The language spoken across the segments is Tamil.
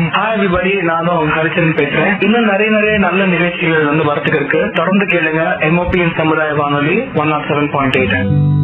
ஹாய் எவ்ரிபடி நானும் உங்க ஹரிச்சரன் பேசுறேன் இன்னும் நிறைய நிறைய நல்ல நிகழ்ச்சிகள் வந்து வரத்துக்கு இருக்கு தொடர்ந்து கேளுங்க எம்ஓபியின் சமுதாய வானொலி one nought seven point eight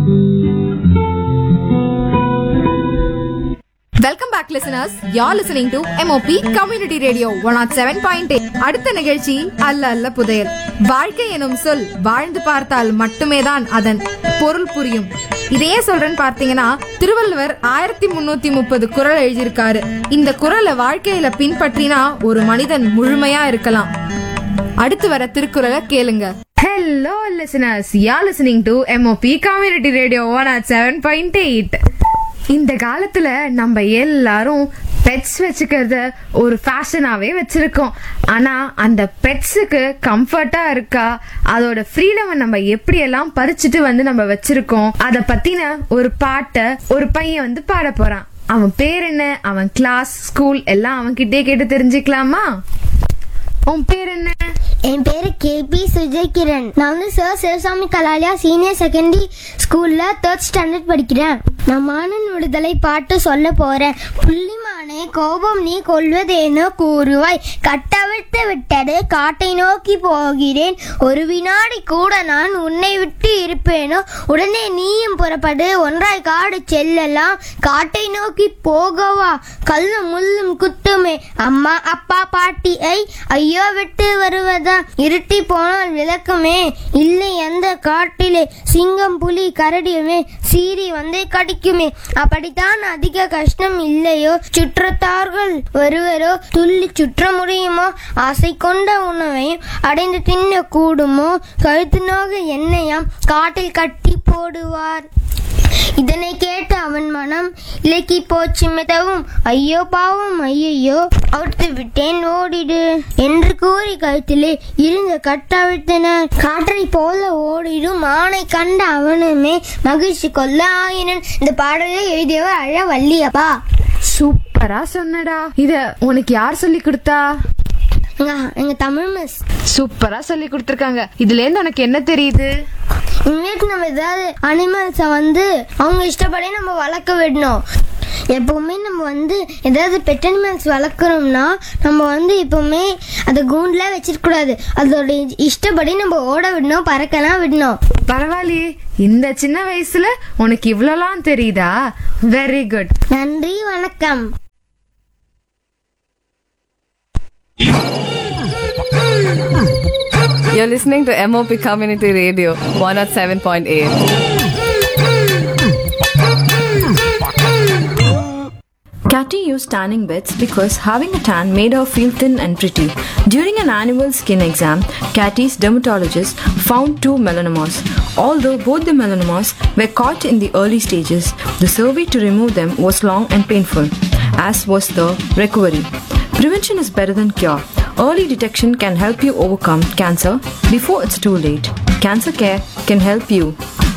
welcome back listeners you're listening to MOP community radio one nought seven point அடுத்த நிகழ்ச்சி அல்ல அல்ல புதையல் வாழ்க்கை எனும் சொல் வாழ்ந்து பார்த்தால் மட்டுமே தான் அதன் பொருள் புரியும் இதையே சொல்றேன்னு பார்த்தீங்கன்னா திருவள்ளுவர் ஆயிரத்தி முன்னூத்தி முப்பது குறள் எழுதியிருக்காரு இந்த குறளை வாழ்க்கையில பின்பற்றினா ஒரு மனிதன் முழுமையா இருக்கலாம் அடுத்து வர திருக்குறளை கேளுங்க hello listeners you're listening to MOP community radio one nought seven point eight இந்த காலத்துல நம்ம எல்லாரும் பெட்ஸ் வச்சுக்கிறத ஒரு ஃபேஷனாவே வச்சிருக்கோம் ஆனா அந்த பெட்ஸுக்கு கம்ஃபர்ட்டா இருக்கா அதோட ஃப்ரீடம் நம்ம எப்படி எல்லாம் பறிச்சுட்டு வந்து நம்ம வச்சிருக்கோம் அத பத்தின ஒரு பாட்டை ஒரு பையன் வந்து பாட போறான் அவன் பேர் என்ன அவன் கிளாஸ் ஸ்கூல் எல்லாம் அவன் கிட்டே கேட்டு தெரிஞ்சுக்கலாமா உன் பேர் என்ன என் பேரு கேபி சுஜய்கிரண் நான் வந்து sir Sivasamy Kalalaya senior secondary ஸ்கூல்ல தேர்ட் ஸ்டாண்டர்ட் படிக்கிறேன் நான் மானன் விடுதலை பாட்டு சொல்ல போறேன் புள்ளிமானே கோபம் நீ கொள்வதேனோ கூறுவாய் கட்டவிழ்த்து விட்டது காட்டை நோக்கி போகிறேன் ஒரு வினாடி கூட நான் உன்னை விட்டு இருப்பேனோ உடனே நீயும் புறப்படு ஒன்றாய் காடு செல்லலாம் காட்டை நோக்கி போகவா கல்லும் முள்ளும் குத்துமே அம்மா அப்பா பாட்டி ஐ ஐயோ விட்டு வருவதா இருட்டி போனால் விளக்குமே இல்லை அந்த காட்டிலே சிங்கம் புலி கரடியுமே சீறி வந்து கடிக்குமே அப்படித்தான் அதிக கஷ்டம் இல்லையோ சுற்றத்தார்கள் வருவரோ துள்ளி சுற்ற முடியுமோ ஆசை கொண்ட உணவையும் அடைந்து தின்ன கூடுமோ கழுத்து நோக எண்ணெயாம் காட்டில் கட்டி போடுவார் இதனை கேட்ட அவன் மனம் இலக்கி போச்சு மிதவும் ஐயோ பாவம் ஐயையோ அவிழ்த்து விட்டேன் ஓடிடு என்று கூறி கழுத்திலே இருந்த கட்டவிழ்த்தனர் காற்றை போல ஓடிடும் ஆணை கண்ட அவனுமே மகிழ்ச்சி கொள்ள ஆயினன் இந்த பாடலை எழுதியவர் அழ வள்ளியப்பா சூப்பரா சொன்னடா இத உனக்கு யார் சொல்லி கொடுத்தா எங்க எங்க தமிழ் மிஸ் சூப்பரா சொல்லி கொடுத்திருக்காங்க இதுல இருந்து உனக்கு என்ன தெரியுது இனிமேட்டு நம்ம ஏதாவது அனிமல்ஸை வந்து அவங்க இஷ்டப்படி நம்ம வளர்க்க விடணும் எப்பவுமே நம்ம வந்து ஏதாவது பெட் அனிமல்ஸ் வளர்க்குறோம்னா நம்ம வந்து எப்பவுமே அதை கூண்டில் வச்சிருக்க கூடாது அதோட இஷ்டப்படி நம்ம ஓட விடணும் பறக்கலாம் விடணும் பரவாயில்லையே இந்த சின்ன வயசுல உனக்கு இவ்வளவுலாம் தெரியுதா வெரி குட் நன்றி வணக்கம் You're listening to MOP Community Radio 107.8. Catty used tanning beds because having a tan made her feel thin and pretty. During an annual skin exam, Catty's dermatologist found two melanomas. Although both the melanomas were caught in the early stages, the survey to remove them was long and painful, as was the recovery. Prevention is better than cure. Early detection can help you overcome cancer before it's too late. Cancer care can help you